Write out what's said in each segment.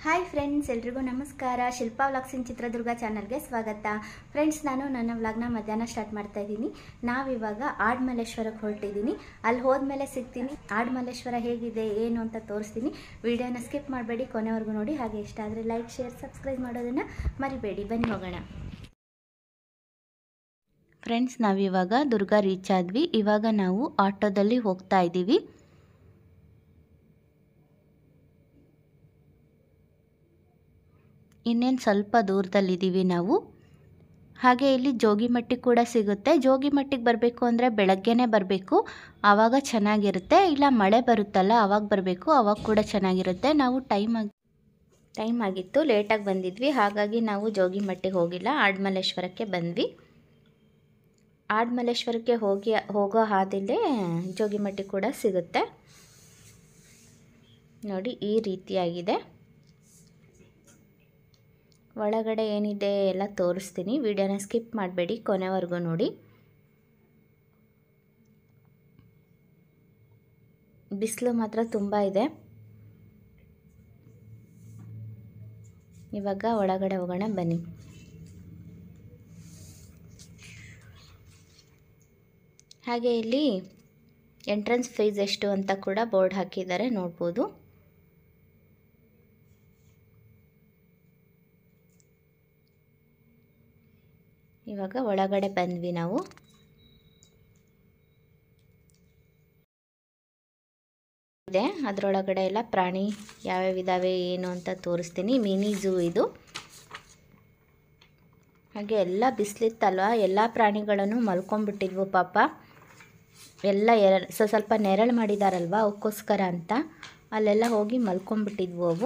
hi friends ಎಲ್ರಿಗೂ ನಮಸ್ಕಾರ Shilpa vlogs ಇನ್ ಚಿತ್ರದುರ್ಗ ಚಾನಲ್ಗೆ ಸ್ವಾಗತ ಫ್ರೆಂಡ್ಸ್ ನಾನು ನನ್ನ ವ್ಲಾಗ್ನ ಮಧ್ಯಾಹ್ನ ಸ್ಟಾರ್ಟ್ ಮಾಡ್ತಾ ಇದ್ದೀನಿ ನಾವಿವಾಗ ಆಡ್ಮಲ್ಲೇಶ್ವರಕ್ಕೆ ಹೊರಟಿದ್ದೀನಿ ಅಲ್ಲಿ ಹೋದ್ಮೇಲೆ ಸಿಗ್ತೀನಿ ಆಡ್ಮಲ್ಲೇಶ್ವರ ಹೇಗಿದೆ ಏನು ಅಂತ ತೋರಿಸ್ತೀನಿ ವಿಡಿಯೋನ ಸ್ಕಿಪ್ ಮಾಡಬೇಡಿ ಕೊನೆವರೆಗೂ ನೋಡಿ ಹಾಗೆ ಇಷ್ಟ ಆದರೆ ಲೈಕ್ ಶೇರ್ ಸಬ್ಸ್ಕ್ರೈಬ್ ಮಾಡೋದನ್ನು ಮರಿಬೇಡಿ ಬನ್ನಿ ಹೋಗೋಣ ಫ್ರೆಂಡ್ಸ್ ನಾವಿವಾಗ ದುರ್ಗಾ ರೀಚ್ ಆದ್ವಿ ಇವಾಗ ನಾವು ಆಟೋದಲ್ಲಿ ಹೋಗ್ತಾ ಇದ್ದೀವಿ ಇನ್ನೇನು ಸ್ವಲ್ಪ ದೂರದಲ್ಲಿದ್ದೀವಿ ನಾವು ಹಾಗೆ ಇಲ್ಲಿ ಜೋಗಿಮಟ್ಟಿ ಕೂಡ ಸಿಗುತ್ತೆ ಜೋಗಿಮಟ್ಟಿಗೆ ಬರಬೇಕು ಅಂದರೆ ಬೆಳಗ್ಗೆನೇ ಬರಬೇಕು ಆವಾಗ ಚೆನ್ನಾಗಿರುತ್ತೆ ಇಲ್ಲ ಮಳೆ ಬರುತ್ತಲ್ಲ ಆವಾಗ ಬರಬೇಕು ಆವಾಗ ಕೂಡ ಚೆನ್ನಾಗಿರುತ್ತೆ ನಾವು ಟೈಮ್ ಆಗಿ ಟೈಮ್ ಆಗಿತ್ತು ಲೇಟಾಗಿ ಬಂದಿದ್ವಿ ಹಾಗಾಗಿ ನಾವು ಜೋಗಿಮಟ್ಟಿಗೆ ಹೋಗಿಲ್ಲ ಆಡ್ಮಲ್ಲೇಶ್ವರಕ್ಕೆ ಬಂದ್ವಿ ಆಡ್ಮಲ್ಲೇಶ್ವರಕ್ಕೆ ಹೋಗಿ ಹೋಗೋ ಹಾದಿಲೇ ಜೋಗಿಮಟ್ಟಿ ಕೂಡ ಸಿಗುತ್ತೆ ನೋಡಿ ಈ ರೀತಿಯಾಗಿದೆ ಒಳಗಡೆ ಏನಿದೆ ಎಲ್ಲ ತೋರಿಸ್ತೀನಿ ವಿಡಿಯೋನ ಸ್ಕಿಪ್ ಮಾಡಬೇಡಿ ಕೊನೆವರೆಗೂ ನೋಡಿ ಬಿಸಿಲು ಮಾತ್ರ ತುಂಬ ಇದೆ ಇವಾಗ ಒಳಗಡೆ ಹೋಗೋಣ ಬನ್ನಿ ಹಾಗೆ ಇಲ್ಲಿ ಎಂಟ್ರೆನ್ಸ್ ಫೀಸ್ ಎಷ್ಟು ಅಂತ ಕೂಡ ಬೋರ್ಡ್ ಹಾಕಿದ್ದಾರೆ ನೋಡ್ಬೋದು ಇವಾಗ ಒಳಗಡೆ ಬಂದ್ವಿ ನಾವು ಇದೆ ಅದರೊಳಗಡೆ ಎಲ್ಲ ಪ್ರಾಣಿ ಯಾವ್ಯಾವ ಇದ್ದಾವೆ ಏನು ಅಂತ ತೋರಿಸ್ತೀನಿ ಮಿನಿ ಝೂ ಇದು ಹಾಗೆ ಎಲ್ಲ ಬಿಸಿಲಿತ್ತಲ್ವ ಎಲ್ಲ ಪ್ರಾಣಿಗಳನ್ನು ಮಲ್ಕೊಂಡ್ಬಿಟ್ಟಿದ್ವು ಪಾಪ ಎಲ್ಲ ಎರ ಸೊ ಸ್ವಲ್ಪ ನೆರಳು ಮಾಡಿದಾರಲ್ವ ಅವಕ್ಕೋಸ್ಕರ ಅಂತ ಅಲ್ಲೆಲ್ಲ ಹೋಗಿ ಮಲ್ಕೊಂಡ್ಬಿಟ್ಟಿದ್ವು ಅವು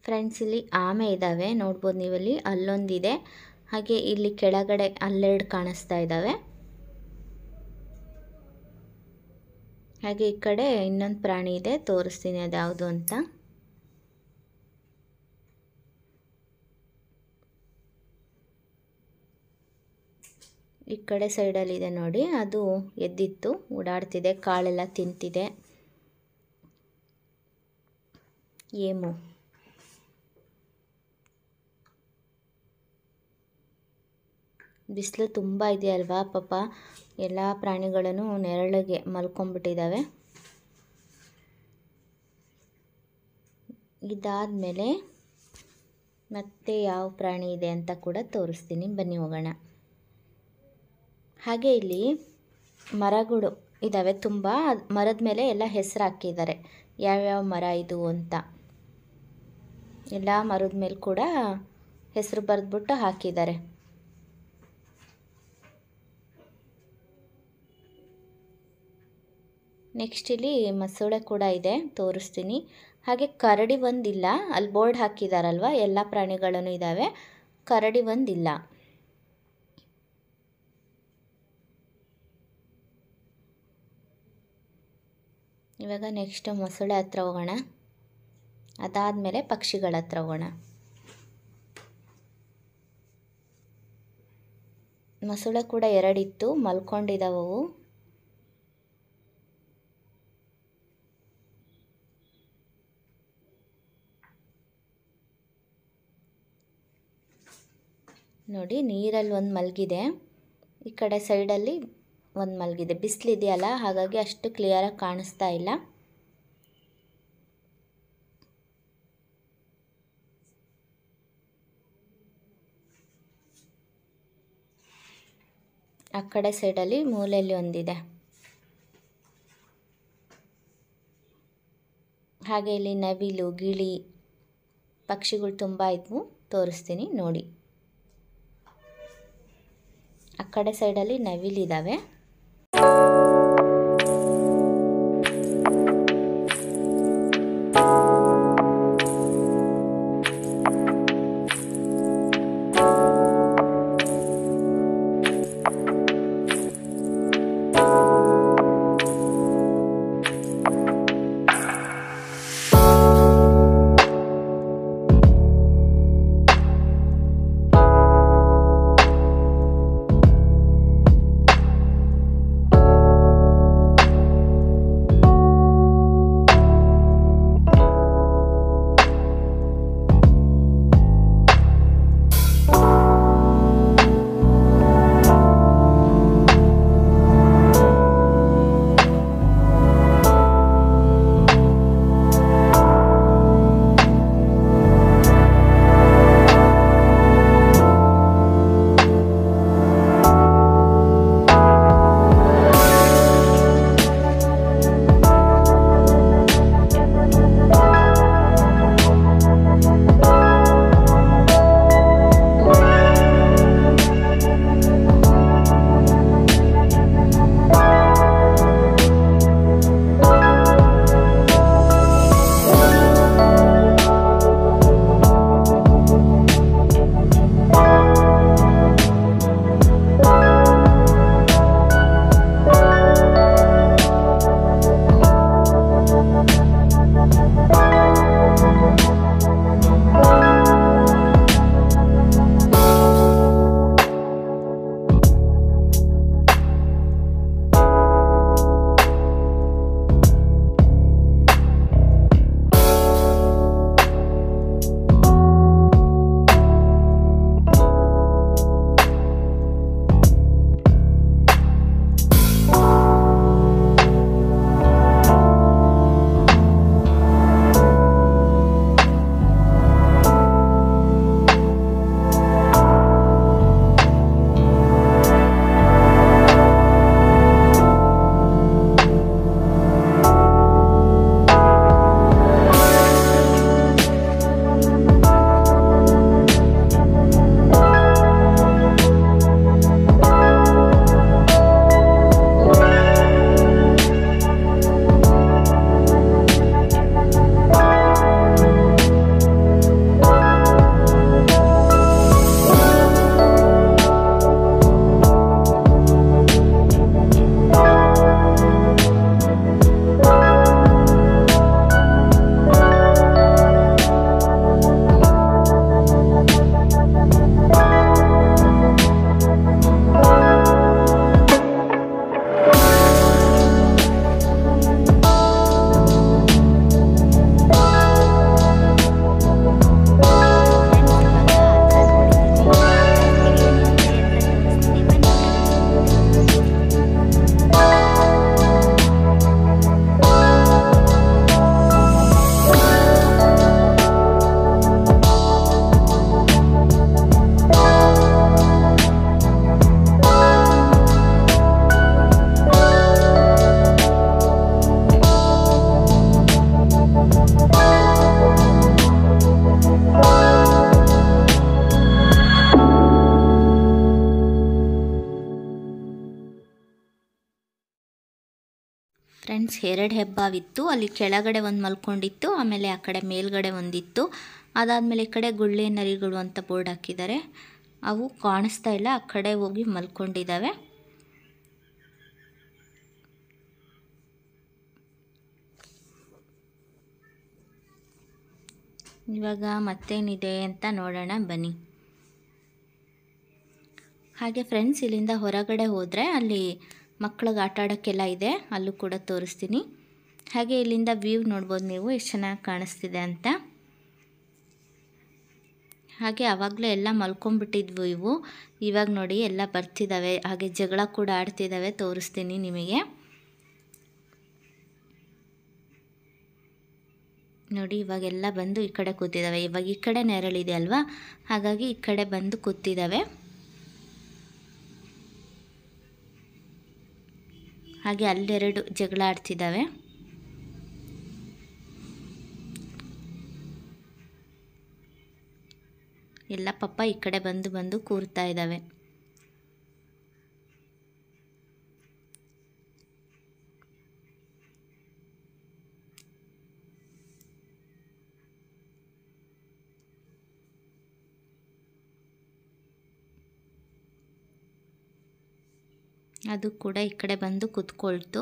ಫ್ರೆಂಡ್ಸ್ ಇಲ್ಲಿ ಆಮೆ ಇದ್ದಾವೆ ನೋಡ್ಬೋದು ನೀವಲ್ಲಿ ಅಲ್ಲೊಂದಿದೆ ಹಾಗೆ ಇಲ್ಲಿ ಕೆಳಗಡೆ ಅಲ್ಲೆರಡು ಕಾಣಿಸ್ತಾ ಇದ್ದಾವೆ ಹಾಗೆ ಈ ಕಡೆ ಇನ್ನೊಂದು ಪ್ರಾಣಿ ಇದೆ ತೋರಿಸ್ತೀನಿ ಅದು ಯಾವುದು ಅಂತ ಈ ಕಡೆ ಸೈಡಲ್ಲಿ ಇದೆ ನೋಡಿ ಅದು ಎದ್ದಿತ್ತು ಓಡಾಡ್ತಿದೆ ಕಾಳೆಲ್ಲ ತಿಂತಿದೆ ಏಮು ಬಿಸಿಲು ತುಂಬ ಇದೆಯಲ್ವಾ ಪಾಪ ಎಲ್ಲ ಪ್ರಾಣಿಗಳನ್ನು ನೆರಳಿಗೆ ಮಲ್ಕೊಂಡ್ಬಿಟ್ಟಿದ್ದಾವೆ ಇದಾದಮೇಲೆ ಮತ್ತೆ ಯಾವ ಪ್ರಾಣಿ ಇದೆ ಅಂತ ಕೂಡ ತೋರಿಸ್ತೀನಿ ಬನ್ನಿ ಹೋಗೋಣ ಹಾಗೆ ಇಲ್ಲಿ ಮರಗಳು ಇದ್ದಾವೆ ತುಂಬ ಮರದ ಮೇಲೆ ಎಲ್ಲ ಹೆಸರು ಹಾಕಿದ್ದಾರೆ ಯಾವ್ಯಾವ ಮರ ಇದು ಅಂತ ಎಲ್ಲ ಮರದ ಮೇಲೆ ಕೂಡ ಹೆಸರು ಬರೆದ್ಬಿಟ್ಟು ಹಾಕಿದ್ದಾರೆ ನೆಕ್ಸ್ಟ್ ಇಲ್ಲಿ ಮಸೂಳೆ ಕೂಡ ಇದೆ ತೋರಿಸ್ತೀನಿ ಹಾಗೆ ಕರಡಿ ಒಂದಿಲ್ಲ ಅಲ್ಲಿ ಬೋರ್ಡ್ ಹಾಕಿದಾರಲ್ವ ಎಲ್ಲ ಪ್ರಾಣಿಗಳೂ ಇದ್ದಾವೆ ಕರಡಿ ಒಂದಿಲ್ಲ ಇವಾಗ ನೆಕ್ಸ್ಟ್ ಮೊಸಳೆ ಹತ್ರ ಹೋಗೋಣ ಅದಾದಮೇಲೆ ಪಕ್ಷಿಗಳ ಹತ್ರ ಹೋಗೋಣ ಮೊಸಳೆ ಕೂಡ ಎರಡಿತ್ತು ಮಲ್ಕೊಂಡಿದ್ದಾವವು ನೋಡಿ ನೀರಲ್ಲಿ ಒಂದು ಮಲಗಿದೆ ಈ ಕಡೆ ಸೈಡಲ್ಲಿ ಒಂದು ಮಲಗಿದೆ ಬಿಸಿಲಿದೆಯಲ್ಲ ಹಾಗಾಗಿ ಅಷ್ಟು ಕ್ಲಿಯರಾಗಿ ಕಾಣಿಸ್ತಾ ಇಲ್ಲ ಆ ಕಡೆ ಸೈಡಲ್ಲಿ ಮೂಲೆಯಲ್ಲಿ ಒಂದಿದೆ ಹಾಗೆ ಇಲ್ಲಿ ನವಿಲು ಗಿಳಿ ಪಕ್ಷಿಗಳು ತುಂಬ ಇದ್ವು ತೋರಿಸ್ತೀನಿ ನೋಡಿ ಆ ಕಡೆ ಸೈಡಲ್ಲಿ ನವಿಲಿದ್ದಾವೆ ಫ್ರೆಂಡ್ಸ್ ಎರಡು ಹೆಬ್ಬಾವಿತ್ತು ಅಲ್ಲಿ ಕೆಳಗಡೆ ಒಂದು ಮಲ್ಕೊಂಡಿತ್ತು ಆಮೇಲೆ ಆ ಕಡೆ ಮೇಲ್ಗಡೆ ಒಂದಿತ್ತು ಅದಾದಮೇಲೆ ಈ ಕಡೆ ಗುಳ್ಳೆ ನರಿಗಳು ಅಂತ ಬೋರ್ಡ್ ಹಾಕಿದ್ದಾರೆ ಅವು ಕಾಣಿಸ್ತಾ ಇಲ್ಲ ಆ ಕಡೆ ಹೋಗಿ ಮಲ್ಕೊಂಡಿದ್ದಾವೆ ಇವಾಗ ಮತ್ತೇನಿದೆ ಅಂತ ನೋಡೋಣ ಬನ್ನಿ ಹಾಗೆ ಫ್ರೆಂಡ್ಸ್ ಇಲ್ಲಿಂದ ಹೊರಗಡೆ ಹೋದರೆ ಅಲ್ಲಿ ಮಕ್ಳಿಗೆ ಆಟ ಆಡೋಕ್ಕೆಲ್ಲ ಇದೆ ಅಲ್ಲೂ ಕೂಡ ತೋರಿಸ್ತೀನಿ ಹಾಗೆ ಇಲ್ಲಿಂದ ವ್ಯೂ ನೋಡ್ಬೋದು ನೀವು ಎಷ್ಟು ಚೆನ್ನಾಗಿ ಕಾಣಿಸ್ತಿದೆ ಅಂತ ಹಾಗೆ ಆವಾಗಲೇ ಎಲ್ಲ ಮಲ್ಕೊಂಡ್ಬಿಟ್ಟಿದ್ವು ಇವು ಇವಾಗ ನೋಡಿ ಎಲ್ಲ ಬರ್ತಿದ್ದಾವೆ ಹಾಗೆ ಜಗಳ ಕೂಡ ಆಡ್ತಿದ್ದಾವೆ ತೋರಿಸ್ತೀನಿ ನಿಮಗೆ ನೋಡಿ ಇವಾಗೆಲ್ಲ ಬಂದು ಈ ಕಡೆ ಕೂತಿದ್ದಾವೆ ಇವಾಗ ಈ ಕಡೆ ನೆರಳಿದೆ ಅಲ್ವಾ ಹಾಗಾಗಿ ಈ ಕಡೆ ಬಂದು ಕೂತಿದ್ದಾವೆ ಹಾಗೆ ಅಲ್ಲೆರಡು ಜಗಳ ಆಡ್ತಿದ್ದಾವೆ ಎಲ್ಲ ಪಪ್ಪ ಈ ಕಡೆ ಬಂದು ಬಂದು ಕೂರ್ತಾ ಇದ್ದಾವೆ ಅದು ಕೂಡ ಈ ಕಡೆ ಬಂದು ಕೂತ್ಕೊಳ್ತು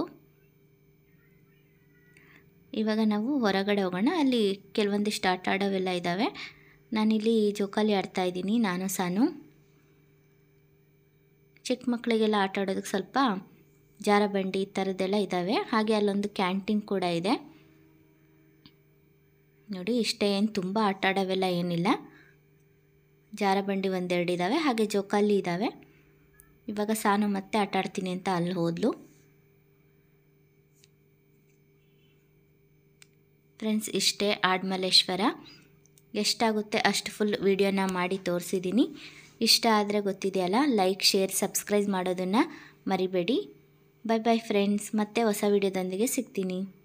ಇವಾಗ ನಾವು ಹೊರಗಡೆ ಹೋಗೋಣ ಅಲ್ಲಿ ಕೆಲವೊಂದಿಷ್ಟು ಆಟ ಆಡೋವೆಲ್ಲ ಇದ್ದಾವೆ ನಾನಿಲ್ಲಿ ಜೋಕಾಲಿ ಆಡ್ತಾ ಇದ್ದೀನಿ ನಾನು ಸಾನು ಚಿಕ್ಕ ಮಕ್ಕಳಿಗೆಲ್ಲ ಆಟ ಆಡೋದಕ್ಕೆ ಸ್ವಲ್ಪ ಜಾರಬಂಡಿ ಈ ಥರದ್ದೆಲ್ಲ ಇದ್ದಾವೆ ಹಾಗೆ ಅಲ್ಲೊಂದು ಕ್ಯಾಂಟೀನ್ ಕೂಡ ಇದೆ ನೋಡಿ ಇಷ್ಟೇ ಏನು ತುಂಬ ಆಟ ಆಡೋವೆಲ್ಲ ಏನಿಲ್ಲ ಜಾರಬಂಡಿ ಒಂದೆರಡು ಇದ್ದಾವೆ ಹಾಗೆ ಜೋಕಾಲಿ ಇದ್ದಾವೆ ಇವಾಗ ಸಾನು ಮತ್ತೆ ಆಟ ಆಡ್ತೀನಿ ಅಂತ ಅಲ್ಲಿ ಹೋದ್ಲು ಫ್ರೆಂಡ್ಸ್ ಇಷ್ಟೇ ಆಡ್ಮಲ್ಲೇಶ್ವರ ಎಷ್ಟಾಗುತ್ತೆ ಅಷ್ಟು ಫುಲ್ ವಿಡಿಯೋನ ಮಾಡಿ ತೋರಿಸಿದ್ದೀನಿ ಇಷ್ಟ ಆದರೆ ಗೊತ್ತಿದೆಯಲ್ಲ ಲೈಕ್ ಶೇರ್ ಸಬ್ಸ್ಕ್ರೈಬ್ ಮಾಡೋದನ್ನು ಮರಿಬೇಡಿ ಬಾಯ್ ಬಾಯ್ ಫ್ರೆಂಡ್ಸ್ ಮತ್ತೆ ಹೊಸ ವಿಡಿಯೋದೊಂದಿಗೆ ಸಿಗ್ತೀನಿ